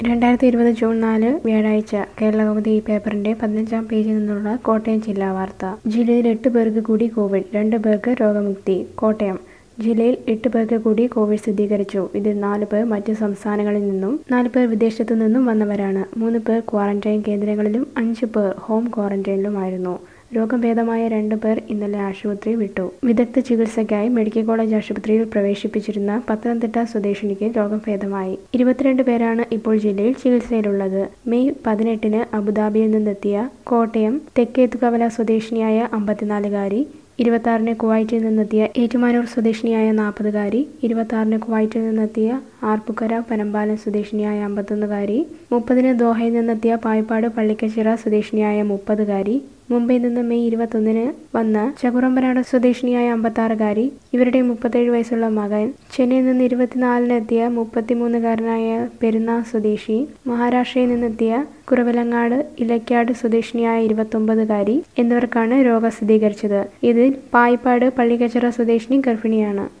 രണ്ടായിരത്തി ഇരുപത് ജൂൺ നാല് വ്യാഴാഴ്ച കേരളകൗമുദി ഈ പേപ്പറിന്റെ പതിനഞ്ചാം പേജിൽ നിന്നുള്ള കോട്ടയം ജില്ലാ വാർത്ത ജില്ലയിൽ എട്ട് പേർക്ക് കൂടി കോവിഡ് രണ്ട് പേർക്ക് രോഗമുക്തി കോട്ടയം ജില്ലയിൽ എട്ട് പേർക്ക് കൂടി കോവിഡ് സ്ഥിരീകരിച്ചു ഇതിൽ നാല് പേർ മറ്റ് സംസ്ഥാനങ്ങളിൽ നിന്നും നാല് പേർ വിദേശത്തു നിന്നും വന്നവരാണ് മൂന്ന് പേർ ക്വാറന്റൈൻ കേന്ദ്രങ്ങളിലും അഞ്ച് പേർ ഹോം ക്വാറന്റൈനിലുമായിരുന്നു രോഗം ഭേദമായ രണ്ട് പേർ ഇന്നലെ ആശുപത്രി വിട്ടു വിദഗ്ധ ചികിത്സയ്ക്കായി മെഡിക്കൽ കോളേജ് ആശുപത്രിയിൽ പ്രവേശിപ്പിച്ചിരുന്ന പത്തനംതിട്ട സ്വദേശിനിക്ക് രോഗം ഭേദമായി ഇരുപത്തിരണ്ട് പേരാണ് ഇപ്പോൾ ജില്ലയിൽ ചികിത്സയിലുള്ളത് മെയ് പതിനെട്ടിന് അബുദാബിയിൽ നിന്നെത്തിയ കോട്ടയം തെക്കേത്തുകവല സ്വദേശിനിയായ അമ്പത്തിനാലുകാരി ഇരുപത്തി കുവൈറ്റിൽ നിന്നെത്തിയ ഏറ്റുമാനൂർ സ്വദേശിനിയായ നാൽപ്പതുകാരി ഇരുപത്തി കുവൈറ്റിൽ നിന്നെത്തിയ ആർപ്പുക്കര പനമ്പാലം സ്വദേശിനിയായ അമ്പത്തൊന്നുകാരി മുപ്പതിന് ദോഹയിൽ നിന്നെത്തിയ പായ്പാട് പള്ളിക്കച്ചിറ സ്വദേശിനിയായ മുപ്പതുകാരി മുംബൈയിൽ നിന്ന് മെയ് ഇരുപത്തൊന്നിന് വന്ന ചകുറമ്പനാട് സ്വദേശിനിയായ അമ്പത്താറുകാരി ഇവരുടെ മുപ്പത്തേഴ് വയസ്സുള്ള മകൻ ചെന്നൈയിൽ നിന്ന് ഇരുപത്തിനാലിനെത്തിയ മുപ്പത്തിമൂന്നുകാരനായ പെരുന്ന സ്വദേശി മഹാരാഷ്ട്രയിൽ നിന്നെത്തിയ കുറവിലങ്ങാട് ഇലക്കാട് സ്വദേശിനിയായ ഇരുപത്തൊമ്പതുകാരി എന്നിവർക്കാണ് രോഗം സ്ഥിരീകരിച്ചത് ഇതിൽ പായിപ്പാട് പള്ളിക്കച്ചിറ സ്വദേശിനി ഗർഭിണിയാണ്